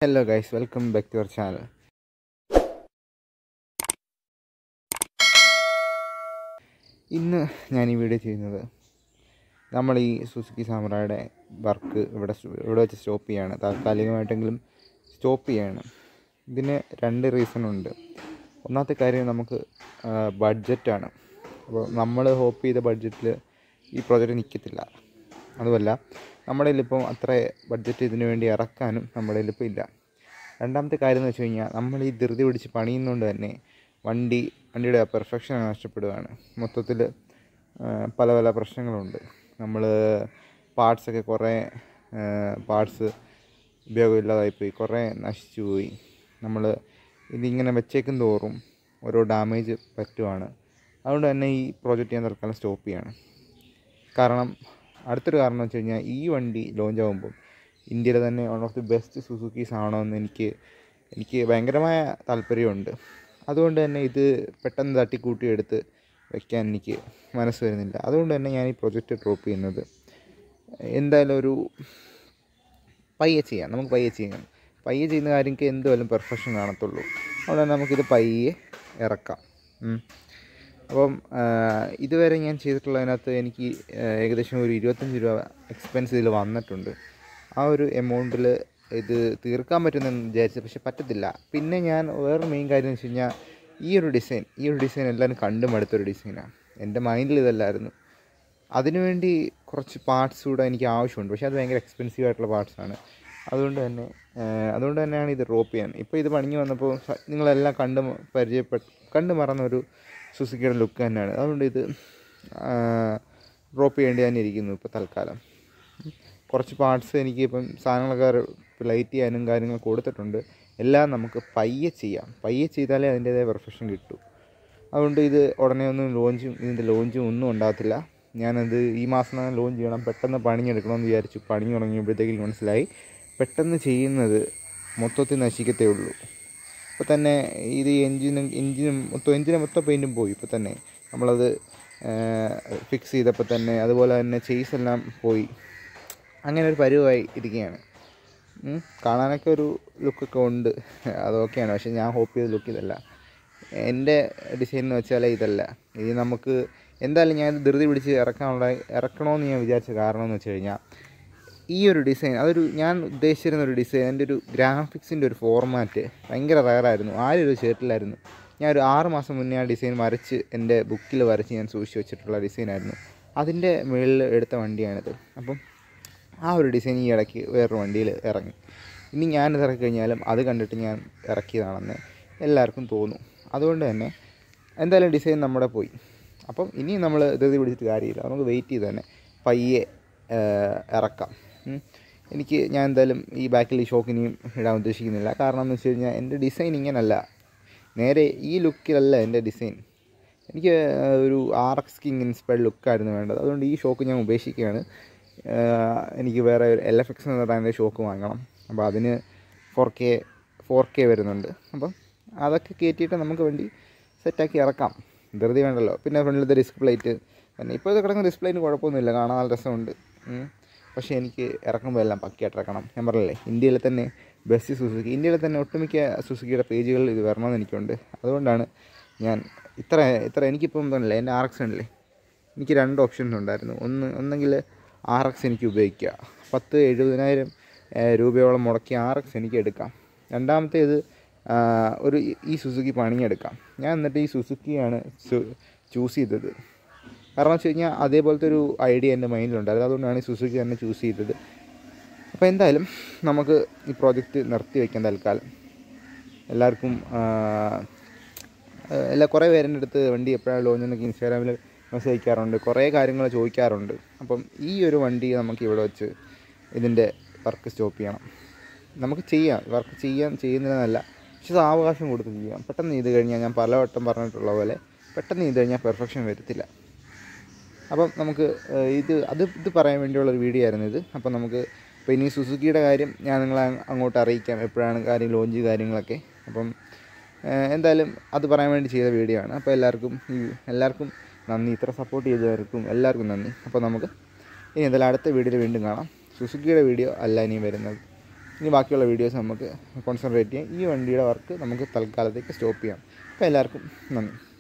Hello guys welcome back to our channel ഇന്ന് ഞാൻ ഈ വീഡിയോ ചെയ്യുന്നത് നമ്മൾ ഈ സുസുക്കി സാമ്രായുടെ വർക്ക് ഇവിടെ സ്റ്റോ- ഇവിടെ വെച്ച് സ്റ്റോപ്പ് ചെയ്യാണ് താൽക്കാലികമായിട്ടെങ്കിലും സ്റ്റോപ്പ് ചെയ്യാണ് ഇതിന് രണ്ട് റീസൺ ഉണ്ട് ഒന്നാമത്തെ കാര്യം നമുക്ക് ബഡ്ജറ്റാണ് അപ്പോൾ നമ്മൾ ഹോപ്പ് ചെയ്ത ബഡ്ജറ്റിൽ ഈ പ്രോജക്റ്റ് നിൽക്കത്തില്ല അതുമല്ല നമ്മുടെ കയ്യിലിപ്പം അത്ര ബഡ്ജറ്റ് ഇതിനു വേണ്ടി ഇറക്കാനും നമ്മുടെ കയ്യിലിപ്പോൾ ഇല്ല രണ്ടാമത്തെ കാര്യം എന്ന് വെച്ച് കഴിഞ്ഞാൽ നമ്മൾ ഈ ധൃതി പിടിച്ച് പണിയുന്നതുകൊണ്ട് തന്നെ വണ്ടി വണ്ടിയുടെ പെർഫെക്ഷൻ നഷ്ടപ്പെടുകയാണ് മൊത്തത്തിൽ പല പല പ്രശ്നങ്ങളുണ്ട് നമ്മൾ പാർട്സൊക്കെ കുറേ പാർട്സ് ഉപയോഗമില്ലാതായിപ്പോയി കുറേ നശിച്ചു പോയി നമ്മൾ ഇതിങ്ങനെ വെച്ചേക്കും തോറും ഓരോ ഡാമേജ് പറ്റുവാണ് അതുകൊണ്ട് തന്നെ ഈ പ്രോജക്റ്റ് ഞാൻ തൽക്കാലം സ്റ്റോപ്പ് ചെയ്യാണ് കാരണം അടുത്തൊരു കാരണം എന്ന് വെച്ച് കഴിഞ്ഞാൽ ഈ വണ്ടി ലോഞ്ച് ആകുമ്പം ഇന്ത്യയിലെ തന്നെ one of the best Suzukis ആണോയെന്ന് എനിക്ക് എനിക്ക് ഭയങ്കരമായ താല്പര്യമുണ്ട് അതുകൊണ്ട് തന്നെ ഇത് പെട്ടെന്ന് തട്ടിക്കൂട്ടി എടുത്ത് വയ്ക്കാൻ എനിക്ക് മനസ്സ് വരുന്നില്ല അതുകൊണ്ട് തന്നെ ഞാൻ ഈ പ്രൊജക്റ്റ് ഡ്രോപ്പ് ചെയ്യുന്നത് എന്തായാലും ഒരു പയ്യെ ചെയ്യാം നമുക്ക് പയ്യെ ചെയ്യാം പയ്യെ ചെയ്യുന്ന കാര്യങ്ങൾക്ക് എന്തുവല്ല പെർഫെക്ഷൻ കാണത്തുള്ളൂ അതുകൊണ്ട് തന്നെ നമുക്കിത് പയ്യെ ഇറക്കാം ഉം. അപ്പം ആ, ഇതുവരെ ഞാൻ ചെയ്തിട്ടുള്ളതിനകത്ത് എനിക്ക് ആ, ഏകദേശം ഒരു ഇരുപത്തഞ്ച് രൂപ എക്സ്പെൻസ് ഇതിൽ വന്നിട്ടുണ്ട് ആ ഒരു എമൗണ്ടിൽ ഇത് തീർക്കാൻ പറ്റുമെന്ന് വിചാരിച്ചു പക്ഷെ പറ്റത്തില്ല പിന്നെ ഞാൻ വേറൊരു മെയിൻ കാര്യം എന്ന് വെച്ച് കഴിഞ്ഞാൽ ഈ ഒരു ഡിസൈൻ ഈ ഒരു ഡിസൈൻ എല്ലാവരും കണ്ടും അടുത്തൊരു ഡിസൈനാണ് എൻ്റെ മൈൻഡിൽ ഇതല്ലായിരുന്നു അതിനുവേണ്ടി കുറച്ച് പാർട്സ് കൂടെ എനിക്ക് ആവശ്യമുണ്ട് പക്ഷേ അത് ഭയങ്കര എക്സ്പെൻസീവ് ആയിട്ടുള്ള പാർട്സാണ് അതുകൊണ്ട് തന്നെ ആ, അതുകൊണ്ട് തന്നെയാണ് ഇത് ഡ്രോപ്പ് ചെയ്യാൻ ഇപ്പോൾ ഇത് പണിഞ്ഞ് വന്നപ്പോൾ സ- നിങ്ങളെല്ലാം കണ്ട് മ- പരിചയപ്പെട്ട് കണ്ട് മറന്ന ഒരു സുസുക്കിയുടെ ലുക്ക് തന്നെയാണ് അതുകൊണ്ട് ഇത് ഡ്രോപ്പ് ചെയ്യേണ്ടി തന്നെ ഇരിക്കുന്നു ഇപ്പോൾ തൽക്കാലം കുറച്ച് പാർട്സ് എനിക്ക് ഇപ്പം സാധനങ്ങളൊക്കെ ലൈറ്റ് ചെയ്യാനും കാര്യങ്ങൾ കൊടുത്തിട്ടുണ്ട് എല്ലാം നമുക്ക് പയ്യെ ചെയ്യാം പയ്യെ ചെയ്താലേ അതിൻ്റേതായ പെർഫെക്ഷൻ കിട്ടൂ അതുകൊണ്ട് ഇത് ഉടനെ ഒന്നും ലോഞ്ചും ഇതിൻ്റെ ലോഞ്ചും ഒന്നും ഉണ്ടാകത്തില്ല ഞാനത് ഈ മാസം തന്നെ ലോഞ്ച് ചെയ്യണം പെട്ടെന്ന് പണിഞ്ഞെടുക്കണമെന്ന് വിചാരിച്ചു പണി തുടങ്ങിയപ്പോഴത്തേക്ക് എനിക്ക് മനസ്സിലായി പെട്ടെന്ന് ചെയ്യുന്നത് മൊത്തത്തിൽ നശിക്കത്തേ ഉള്ളൂ ഇപ്പോൾ തന്നെ ഇത് എൻജിനും എൻജിനും മൊത്തം എൻജിന് മൊത്തം പെയിൻറ്റും പോയി ഇപ്പോൾ തന്നെ നമ്മളത് ഫിക്സ് ചെയ്തപ്പോൾ തന്നെ അതുപോലെ തന്നെ ചെയ്സ് എല്ലാം പോയി അങ്ങനെ ഒരു പരുവായി ഇരിക്കുകയാണ് ഉം. കാണാനൊക്കെ ഒരു ലുക്കൊക്കെ ഉണ്ട് അതൊക്കെയാണ് പക്ഷെ ഞാൻ ഹോപ്പ് ചെയ്ത ലുക്ക് ഇതല്ല എൻ്റെ ഡിസൈൻ എന്ന് വെച്ചാൽ ഇതല്ല ഇത് നമുക്ക് എന്തായാലും ഞാൻ ഇത് ധൃതി പിടിച്ച് ഇറക്കാനുള്ള ഇറക്കണമെന്ന് ഞാൻ വിചാരിച്ച കാരണം എന്ന് വെച്ച് കഴിഞ്ഞാൽ ഈ ഒരു ഡിസൈൻ അതൊരു ഞാൻ ഉദ്ദേശിച്ചിരുന്ന ഒരു ഡിസൈൻ എൻ്റെ ഒരു ഗ്രാഫിക്സിൻ്റെ ഒരു ഫോർമാറ്റ് ഭയങ്കര റയറായിരുന്നു ആരും ഒരു ഷർട്ടിലായിരുന്നു ഞാൻ ഒരു ആറ് മാസം മുന്നേ ആ ഡിസൈൻ വരച്ച് എൻ്റെ ബുക്കിൽ വരച്ച് ഞാൻ സൂക്ഷിച്ച് വെച്ചിട്ടുള്ള ഡിസൈനായിരുന്നു അതിൻ്റെ മുകളിൽ എടുത്ത വണ്ടിയാണിത് അപ്പം ആ ഒരു ഡിസൈൻ ഈ ഇടയ്ക്ക് വേറൊരു വണ്ടിയിൽ ഇറങ്ങി ഇനി ഞാനിത് ഇറക്കി കഴിഞ്ഞാലും അത് കണ്ടിട്ട് ഞാൻ ഇറക്കിയതാണെന്ന് എല്ലാവർക്കും തോന്നും അതുകൊണ്ട് തന്നെ എന്തായാലും ഡിസൈൻ നമ്മുടെ പോയി അപ്പം ഇനി നമ്മൾ ധൃതി പിടിച്ചിട്ട് കാര്യമില്ല നമുക്ക് വെയിറ്റ് ചെയ്ത് തന്നെ പയ്യെ ആ, ഇറക്കാം ഉം. എനിക്ക് ഞാൻ എന്തായാലും ഈ ബാക്കിൽ ഈ ഷോക്ക് ഇനിയും ഇടാൻ ഉദ്ദേശിക്കുന്നില്ല കാരണം എന്ന് വെച്ച് കഴിഞ്ഞാൽ എൻ്റെ ഡിസൈൻ ഇങ്ങനല്ല നേരെ ഈ ലുക്കിലല്ല എൻ്റെ ഡിസൈൻ എനിക്ക് ഒരു ആർ എക്സ് കിങ് ഇൻസ്പയർഡ് ലുക്കായിരുന്നു വേണ്ടത് അതുകൊണ്ട് ഈ ഷോക്ക് ഞാൻ ഉപേക്ഷിക്കുകയാണ് ആഹ് എനിക്ക് വേറെ ഒരു എൽ എഫ് എക്സ് എന്ന് പറയുന്ന ഷോക്ക് വാങ്ങണം അപ്പോൾ അതിന് ഫോർ കെ ഫോർ കെ വരുന്നുണ്ട് അപ്പം അതൊക്കെ കയറ്റിയിട്ട് നമുക്ക് വേണ്ടി സെറ്റാക്കി ഇറക്കാം ധൃതി വേണ്ടല്ലോ പിന്നെ ഫ്രണ്ടിലത്തെ ഡിസ്ക് പ്ലേറ്റ് തന്നെ ഇപ്പോഴത്തെ കിടക്കുന്ന ഡിസ്പ്ലേന് കുഴപ്പമൊന്നുമില്ല കാണാൻ നല്ല രസമുണ്ട് ഉം. പക്ഷേ എനിക്ക് ഇറക്കുമ്പോൾ എല്ലാം പക്കിയായിട്ട് ഇറക്കണം ഞാൻ പറഞ്ഞില്ലേ ഇന്ത്യയിലെ തന്നെ ബെസ്റ്റ് സുസുക്കി ഇന്ത്യയിലെ തന്നെ ഒട്ടുമിക്ക സുസുക്കിയുടെ പേജുകളിൽ ഇത് വരണമെന്ന് എനിക്കുണ്ട് അതുകൊണ്ടാണ് ഞാൻ ഇത്ര ഇത്ര എനിക്കിപ്പം പറഞ്ഞില്ലേ എൻ്റെ ആർ എക്സ് ഉണ്ടല്ലേ എനിക്ക് രണ്ട് ഓപ്ഷൻസ് ഉണ്ടായിരുന്നു ഒന്ന് ഒന്നെങ്കിൽ ആർ എക്സ് എനിക്ക് ഉപയോഗിക്കുക പത്ത് എഴുപതിനായിരം ഏഹ്, രൂപയോളം മുടക്കി ആർ എക്സ് എനിക്ക് എടുക്കാം രണ്ടാമത്തേത് ആ, ഒരു ഈ സുസുക്കി പണിയെടുക്കാം ഞാൻ എന്നിട്ട് ഈ സുസുക്കിയാണ് ചൂസ് ചെയ്തത് കാരണം വെച്ച് കഴിഞ്ഞാൽ അതേപോലത്തെ ഒരു ഐഡിയ എൻ്റെ മൈൻഡിലുണ്ടായിരുന്നു അതുകൊണ്ടാണ് ഈ സുസുക്കി തന്നെ ചൂസ് ചെയ്തത് അപ്പോൾ എന്തായാലും നമുക്ക് ഈ പ്രോജക്റ്റ് നിർത്തി വയ്ക്കാം തൽക്കാലം എല്ലാവർക്കും ആ, ഏഹ് എല്ലാ കുറേ പേരുടെ അടുത്ത് വണ്ടി എപ്പോഴാണ് ലോഞ്ച് എന്നൊക്കെ ഇൻസ്റ്റാഗ്രാമിൽ മെസ്സേജ് അയക്കാറുണ്ട് കുറേ കാര്യങ്ങൾ ചോദിക്കാറുണ്ട് അപ്പം ഈ ഒരു വണ്ടി നമുക്ക് ഇവിടെ വെച്ച് ഇതിൻ്റെ വർക്ക് സ്റ്റോപ്പ് ചെയ്യണം നമുക്ക് ചെയ്യാം വർക്ക് ചെയ്യാൻ ചെയ്യുന്നതിനല്ല പക്ഷെ സാവകാശം കൊടുത്ത് ചെയ്യാം പെട്ടെന്ന് ചെയ്ത് കഴിഞ്ഞാൽ ഞാൻ പലവട്ടം പറഞ്ഞിട്ടുള്ള പോലെ പെട്ടെന്ന് ചെയ്ത് കഴിഞ്ഞാൽ പെർഫെക്ഷൻ വരത്തില്ല അപ്പം നമുക്ക് ഏഹ്, ഇത് അത് ഇത് പറയാൻ വേണ്ടിയുള്ള ഒരു വീഡിയോ ആയിരുന്നു ഇത് അപ്പം നമുക്ക് ഇപ്പോൾ ഇനി സുസുക്കിയുടെ കാര്യം ഞാൻ നിങ്ങളെ അങ് അങ്ങോട്ട് അറിയിക്കാം എപ്പോഴാണ് കാര്യം ലോഞ്ച് കാര്യങ്ങളൊക്കെ അപ്പം ഏഹ്, എന്തായാലും അത് പറയാൻ വേണ്ടി ചെയ്ത വീഡിയോ ആണ് അപ്പോൾ എല്ലാവർക്കും ഈ എല്ലാവർക്കും നന്ദി ഇത്ര സപ്പോർട്ട് ചെയ്തവർക്കും എല്ലാവർക്കും നന്ദി അപ്പോൾ നമുക്ക് ഇനി എന്തായാലും അടുത്ത വീഡിയോയിൽ വീണ്ടും കാണാം സുസുക്കിയുടെ വീഡിയോ അല്ല ഇനി വരുന്നത് ഇനി ബാക്കിയുള്ള വീഡിയോസ് നമുക്ക് കോൺസെൻട്രേറ്റ് ചെയ്യാം ഈ വണ്ടിയുടെ വർക്ക് നമുക്ക് തൽക്കാലത്തേക്ക് സ്റ്റോപ്പ് ചെയ്യാം അപ്പോൾ എല്ലാവർക്കും നന്ദി